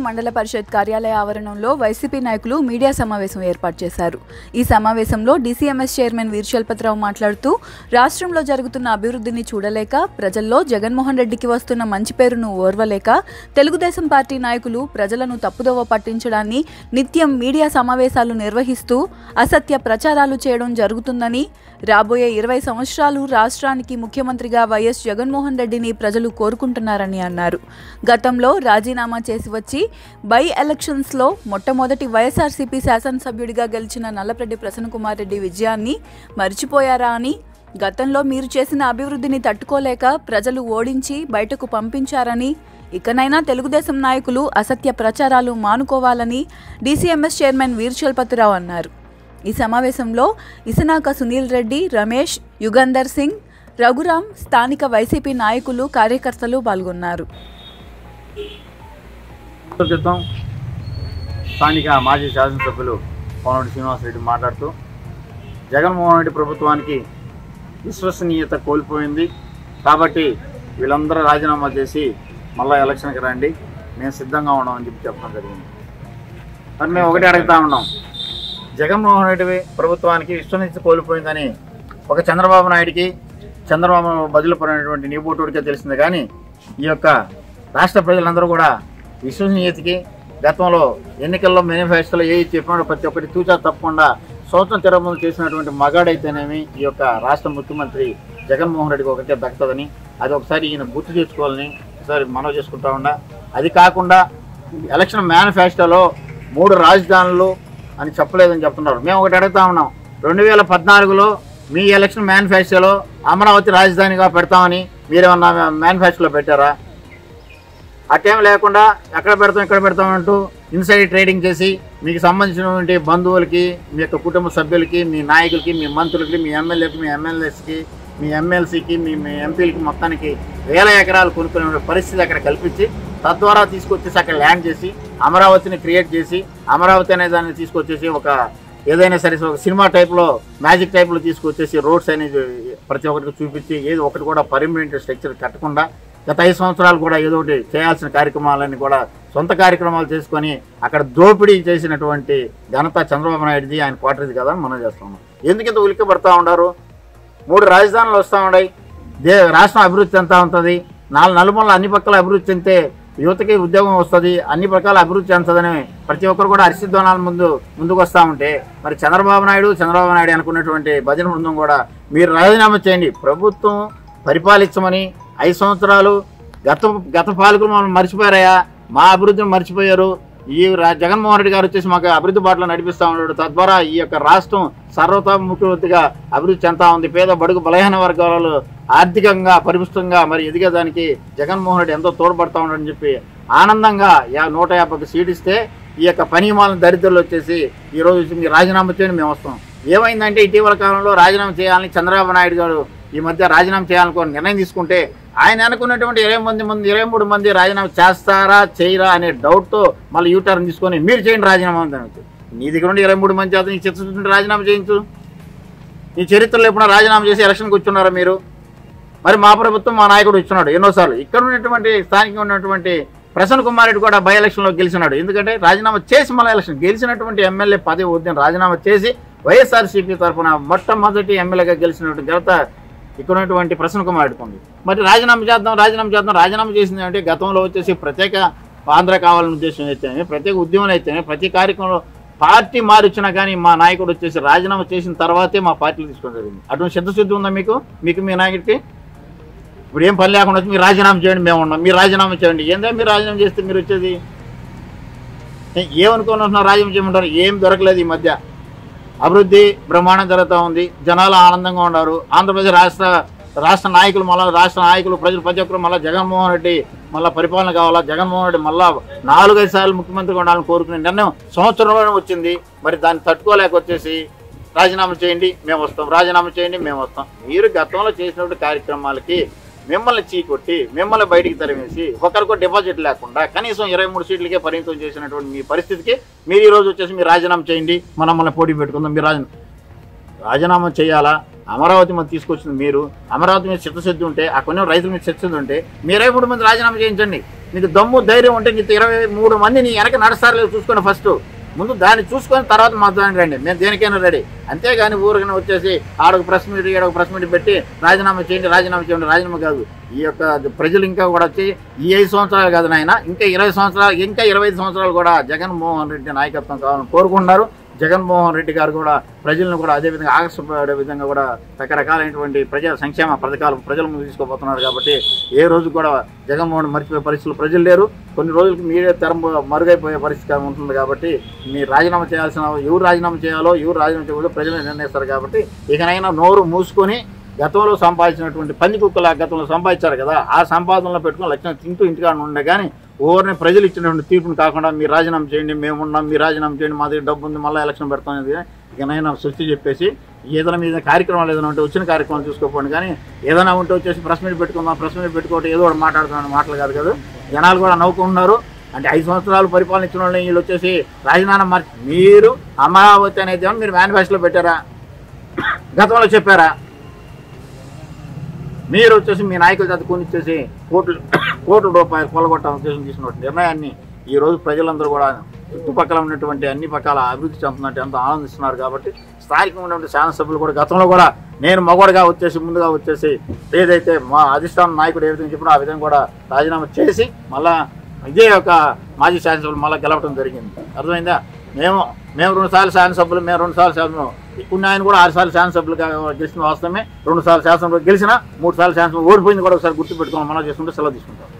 మండల పరిషత్ కార్యాలయ ఆవరణంలో వైసీపీ నాయకులు మీడియా సమావేశం ఏర్పాటు చేశారు ఈ సమావేశంలో డీసీఎంఎస్ చైర్మన్ వీర్చల్పతిరావు మాట్లాడుతూ రాష్ట్రంలో జరుగుతున్న అభివృద్ధిని చూడలేక ప్రజల్లో జగన్మోహన్ రెడ్డికి వస్తున్న మంచి పేరును ఓర్వలేక తెలుగుదేశం పార్టీ నాయకులు ప్రజలను తప్పుదోవ పట్టించడాన్ని నిత్యం మీడియా సమావేశాలు నిర్వహిస్తూ అసత్య ప్రచారాలు చేయడం జరుగుతుందని రాబోయే ఇరవై సంవత్సరాలు రాష్ట్రానికి ముఖ్యమంత్రిగా వైఎస్ జగన్మోహన్ రెడ్డిని ప్రజలు కోరుకుంటున్నారని అన్నారు గతంలో రాజీనామా చేసి వచ్చి బై ఎలక్షన్స్లో మొట్టమొదటి వైఎస్ఆర్సీపీ శాసనసభ్యుడిగా గెలిచిన నల్లప్రెడ్డి ప్రసన్నకుమార్ రెడ్డి విజయాన్ని మర్చిపోయారా అని గతంలో మీరు చేసిన అభివృద్ధిని తట్టుకోలేక ప్రజలు ఓడించి బయటకు పంపించారని ఇకనైనా తెలుగుదేశం నాయకులు అసత్య ప్రచారాలు మానుకోవాలని డీసీఎంఎస్ చైర్మన్ వీర్చల్పతిరావు అన్నారు ఈ సమావేశంలో ఇసనాక సునీల్ రెడ్డి రమేష్ యుగంధర్ సింగ్ రఘురాం స్థానిక వైసీపీ నాయకులు కార్యకర్తలు పాల్గొన్నారు క్రితం స్థానిక మాజీ శాసనసభ్యులు కోనరెడ్డి శ్రీనివాసరెడ్డి మాట్లాడుతూ జగన్మోహన్ రెడ్డి ప్రభుత్వానికి విశ్వసనీయత కోల్పోయింది కాబట్టి వీళ్ళందరూ రాజీనామా చేసి మళ్ళీ ఎలక్షన్కి రండి మేము సిద్ధంగా ఉన్నామని చెప్పి చెప్పడం జరిగింది మరి మేము ఒకటి అడుగుతా ఉన్నాం జగన్మోహన్ రెడ్డి ప్రభుత్వానికి విశ్వసనీయత కోల్పోయిందని ఒక చంద్రబాబు నాయుడికి చంద్రబాబు బదులు పడినటువంటి నీబోటూడికే తెలిసింది కానీ ఈ యొక్క రాష్ట్ర ప్రజలందరూ కూడా విశ్వసనీయతకి గతంలో ఎన్నికల్లో మేనిఫెస్టోలో ఏ చెప్పినాడో ప్రతి ఒక్కటి తూచా తప్పకుండా సంవత్సరం తిరగములు చేసినటువంటి మగాడైతేనేమి ఈ యొక్క రాష్ట్ర ముఖ్యమంత్రి జగన్మోహన్ రెడ్డికి ఒకటే దక్కుతుందని అది ఒకసారి ఈయన గుర్తు చేసుకోవాలని ఒకసారి మనవి చేసుకుంటా ఉండా అది కాకుండా ఎలక్షన్ మేనిఫెస్టోలో మూడు రాజధానులు అని చెప్పలేదని చెప్తున్నారు మేము ఒకటి అడుగుతా ఉన్నాం రెండు వేల పద్నాలుగులో మీ ఎలక్షన్ మేనిఫెస్టోలో అమరావతి రాజధానిగా పెడతామని మీరేమన్నా మేనిఫెస్టోలో పెట్టారా అట్టేం లేకుండా ఎక్కడ పెడతాం ఎక్కడ పెడతాం అంటూ ఇన్సైడ్ ట్రేడింగ్ చేసి మీకు సంబంధించినటువంటి బంధువులకి మీ యొక్క కుటుంబ సభ్యులకి మీ నాయకులకి మీ మంత్రులకి మీ ఎమ్మెల్యేకి మీ ఎమ్మెల్యేస్కి మీ ఎమ్మెల్సీకి మీ మీ ఎంపీలకి మొత్తానికి వేల ఎకరాలు కొనుక్కునే పరిస్థితి అక్కడ కల్పించి తద్వారా తీసుకొచ్చేసి అక్కడ ల్యాండ్ చేసి అమరావతిని క్రియేట్ చేసి అమరావతి అనే దాన్ని తీసుకొచ్చేసి ఒక ఏదైనా సరే ఒక సినిమా టైప్లో మ్యాజిక్ టైప్లో తీసుకొచ్చేసి రోడ్స్ అనేది ప్రతి ఒక్కరికి చూపించి ఏది ఒకటి కూడా పర్మనెంట్ స్ట్రక్చర్ కట్టకుండా గత ఐదు సంవత్సరాలు కూడా ఏదో ఒకటి చేయాల్సిన కార్యక్రమాలన్నీ కూడా సొంత కార్యక్రమాలు చేసుకొని అక్కడ దోపిడీ చేసినటువంటి ఘనత చంద్రబాబు నాయుడుది ఆయన క్వార్టర్ది కదా అని మనం చేస్తున్నాం ఎందుకు ఇంత ఉలిక్కి పడతా ఉన్నారు మూడు రాజధానులు వస్తూ ఉన్నాయి దే రాష్ట్రం అభివృద్ధి చెందుతూ ఉంటుంది నాలుగు నలుమూల అన్ని పక్కల అభివృద్ధి చెందితే యువతకి ఉద్యోగం వస్తుంది అన్ని ప్రకాల అభివృద్ధి చెందుతుందని ప్రతి ఒక్కరు కూడా హర్షిధ్వనాల ముందు ముందుకు వస్తూ ఉంటే మరి చంద్రబాబు నాయుడు చంద్రబాబు నాయుడు అనుకున్నటువంటి భజన బృందం కూడా మీరు రాజీనామా చేయండి ప్రభుత్వం పరిపాలించమని ఐదు సంవత్సరాలు గత గత పాలకులు మమ్మల్ని మర్చిపోయారయ్యా మా అభివృద్ధిని మర్చిపోయారు ఈ రా- జగన్మోహన్ రెడ్డి గారు వచ్చేసి మాకు అభివృద్ధి బాటలో నడిపిస్తూ ఉన్నాడు తద్వారా ఈ యొక్క రాష్ట్రం సర్వతోముఖిగా అభివృద్ధి చెందుతా ఉంది పేద బడుగు బలహీన వర్గాలు ఆర్థికంగా పరిపుష్టంగా మరి ఎదిగేదానికి జగన్మోహన్ రెడ్డి ఎంతో తోడ్పడతా ఉన్నాడని చెప్పి ఆనందంగా యా నూట యాభైకి సీట్ ఇస్తే ఈ యొక్క పనిమాల దరిద్రులు వచ్చేసి ఈ రోజు వచ్చి మీరు రాజీనామా చేయండి మేము వస్తాం ఏమైందంటే ఇటీవల కాలంలో రాజీనామా చేయాలని చంద్రబాబు నాయుడు గారు ఈ మధ్య రాజీనామా చేయాలనుకో నిర్ణయం తీసుకుంటే ఆయన అనుకున్నటువంటి ఇరవై మంది మంది ఇరవై మూడు మంది రాజీనామా చేస్తారా చేయరా అనే డౌట్తో మళ్ళీ యూటర్న్ తీసుకొని మీరు చేయండి రాజీనామా అని నీ దగ్గర నుండి ఇరవై మూడు మంది చేత నీ చిత్తశుద్ధి రాజీనామా చేయించు నీ చరిత్రలో ఎప్పుడైనా రాజీనామా చేసి ఎలక్షన్కి వచ్చున్నారా మీరు మరి మా ప్రభుత్వం మా నాయకుడు ఇచ్చున్నాడు ఎన్నోసార్లు ఇక్కడ ఉన్నటువంటి స్థానికంగా ఉన్నటువంటి ప్రసన్న కుమార్ రెడ్డి కూడా బై ఎలక్షన్లో గెలిచినాడు ఎందుకంటే రాజీనామా చేసి మళ్ళీ ఎలక్షన్ గెలిచినటువంటి ఎమ్మెల్యే పదవి వద్దని రాజీనామా చేసి వైఎస్ఆర్సీపీ తరఫున మొట్టమొదటి ఎమ్మెల్యేగా గెలిచినటువంటి ఘనత ఇక్కడ ఉన్నటువంటి ప్రసన్న కుమార్ రెడ్డికి ఉంది మరి రాజీనామా చేద్దాం రాజీనామా చేద్దాం రాజీనామా చేసింది అంటే గతంలో వచ్చేసి ప్రత్యేక ఆంధ్ర కావాలనే ఉద్దేశం అయితేనే ప్రత్యేక ఉద్యమం అయితేనే ప్రతి కార్యక్రమంలో పార్టీ మారిచ్చినా కానీ మా నాయకుడు వచ్చేసి రాజీనామా చేసిన తర్వాతే మా పార్టీలు తీసుకోవడం జరిగింది అటువంటి సిద్ధశుద్ధి ఉందా మీకు మీకు మీ నాయకుడికి ఇప్పుడు ఏం పని లేకుండా వచ్చి మీరు రాజీనామా చేయండి మేము ఉన్నాం మీరు రాజీనామా చేయండి ఏందా మీరు రాజీనామా చేస్తే మీరు వచ్చేది ఏ- ఏమనుకోని ఉంటున్నారు రాజీనామా చేయమంటారు ఏం దొరకలేదు ఈ మధ్య అభివృద్ధి బ్రహ్మాండం జరుగుతూ ఉంది జనాలు ఆనందంగా ఉన్నారు ఆంధ్రప్రదేశ్ రాష్ట్ర రాష్ట్ర నాయకులు మళ్ళీ రాష్ట్ర నాయకులు ప్రజలు ప్రతి ఒక్కరు మళ్ళీ జగన్మోహన్ రెడ్డి మళ్ళీ పరిపాలన కావాలా జగన్మోహన్ రెడ్డి మళ్ళీ నాలుగైదు సార్లు ముఖ్యమంత్రిగా ఉండాలని కోరుకునే నిర్ణయం సంవత్సరంలోనే వచ్చింది మరి దాన్ని తట్టుకోలేక వచ్చేసి రాజీనామా చేయండి మేము వస్తాం రాజీనామా చేయండి మేము వస్తాం మీరు గతంలో చేసినటువంటి కార్యక్రమాలకి మిమ్మల్ని చీకొట్టి మిమ్మల్ని బయటికి తరిమేసి ఒకరికో డిపాజిట్ లేకుండా కనీసం ఇరవై మూడు సీట్లకే పరిమితం చేసినటువంటి మీ పరిస్థితికి మీరు ఈ రోజు వచ్చేసి మీరు రాజీనామా చేయండి మనం మమ్మల్ని పోటీ పెట్టుకుందాం మీరు రాజీ రాజీనామా చేయాలా అమరావతి మీద తీసుకొచ్చింది మీరు అమరావతి మీద చిత్తశుద్ధి ఉంటే ఆ కొన్ని రైతుల మీద చిత్తశుద్ధి ఉంటే మీరే మూడు మంది రాజీనామా చేయించండి నీకు దమ్ము ధైర్యం ఉంటే నీకు ఇరవై మూడు మంది నీ వెనక నడుస్తారు లేదు చూసుకోండి ఫస్ట్ ముందు దాన్ని చూసుకొని తర్వాత మా దానికి రండి మేము దేనికైనా రెడీ అంతేగాని ఊరికైనా వచ్చేసి ఆడొక ప్రెస్ మీట్ ఈడొక ప్రెస్ మీట్ పెట్టి రాజీనామా చేయండి రాజీనామా చేయండి రాజీనామా కాదు ఈ యొక్క ప్రజలు ఇంకా కూడా వచ్చి ఈ ఐదు సంవత్సరాలు కాదు నాయన ఇంకా ఇరవై సంవత్సరాలు ఇంకా ఇరవై ఐదు సంవత్సరాలు కూడా జగన్మోహన్ రెడ్డి నాయకత్వం కావాలని కోరుకుంటున్నారు జగన్మోహన్ రెడ్డి గారు కూడా ప్రజలను కూడా అదే విధంగా ఆకర్షపడే విధంగా కూడా రకరకాలైనటువంటి ప్రజా సంక్షేమ పథకాలు ప్రజల ముందు తీసుకోబోతున్నారు కాబట్టి ఏ రోజు కూడా జగన్మోహన్ మర్చిపోయే పరిస్థితులు ప్రజలు లేరు కొన్ని రోజులకి మీరే తరం మరుగైపోయే పరిస్థితి ఉంటుంది కాబట్టి మీరు రాజీనామా చేయాల్సిన ఎవరు రాజీనామా చేయాలో ఎవరు రాజీనామా చేయకూడదో ప్రజలు నిర్ణయిస్తారు కాబట్టి ఇకనైనా నోరు మూసుకొని గతంలో సంపాదించినటువంటి పంది కుక్కల గతంలో సంపాదించారు కదా ఆ సంపాదనలో పెట్టుకుని లక్షణం తింటూ ఇంటికాడ ఉండే కానీ ఓవర్ని ప్రజలు ఇచ్చినటువంటి తీర్పును కాకుండా మీరు రాజీనామా చేయండి మేము ఉన్నాం మీరు రాజీనామా చేయండి మా దగ్గర డబ్బు ఉంది మళ్ళీ ఎలక్షన్ పెడతాం అనేది ఇకనైనా సృష్టి చెప్పేసి ఏదైనా మీద కార్యక్రమాలు ఏదైనా ఉంటే వచ్చిన కార్యక్రమాలు చూసుకోకపోండి కానీ ఏదైనా ఉంటే వచ్చేసి ప్రెస్ మీట్ పెట్టుకుందాం ప్రెస్ మీట్ పెట్టుకోవటం ఏదో ఒకటి మాట్లాడుతున్నాను మాటలు కాదు కదా జనాలు కూడా నవ్వుకుంటున్నారు అంటే ఐదు సంవత్సరాలు పరిపాలన ఇచ్చిన వాళ్ళని వీళ్ళు వచ్చేసి రాజీనామా మార్చి మీరు అమరావతి అనేది ఏమన్నా మీరు మేనిఫెస్టోలో పెట్టారా గతంలో చెప్పారా మీరు వచ్చేసి మీ నాయకుల చేత కొనిచ్చేసి కోట్లు కోట్ల రూపాయలు కొలగొట్టాలని ఉద్దేశం తీసుకున్న నిర్ణయాన్ని ఈ రోజు ప్రజలందరూ కూడా చుట్టుపక్కల ఉన్నటువంటి అన్ని పక్కల అభివృద్ధి చెందుతున్నట్టు ఎంతో ఆనందిస్తున్నారు కాబట్టి స్థానికంగా ఉన్నటువంటి శాసనసభ్యులు కూడా గతంలో కూడా నేను మగవాడుగా వచ్చేసి ముందుగా వచ్చేసి ఏదైతే మా అధిష్టాన నాయకుడు ఏ విధంగా చెప్పినో ఆ విధంగా కూడా రాజీనామా చేసి మళ్ళా ఇదే ఒక మాజీ శాసనసభ్యులు మళ్ళీ గెలవడం జరిగింది అర్థమైందా మేము మేము రెండు సార్లు శాసనసభ్యులు మేము రెండు సార్లు శాసనం ఇప్పుడు ఆయన కూడా ఆరు సార్లు శాసనసభ్యులుగా గెలిచిన వాస్తవమే రెండు సార్లు శాసనసభ్యులు గెలిచిన మూడు సార్లు శాసనసభ ఓడిపోయింది కూడా ఒకసారి గుర్తు పెట్టుకోవాలి మనం చేసుకుంటే సెలవు తీసుకుంటాం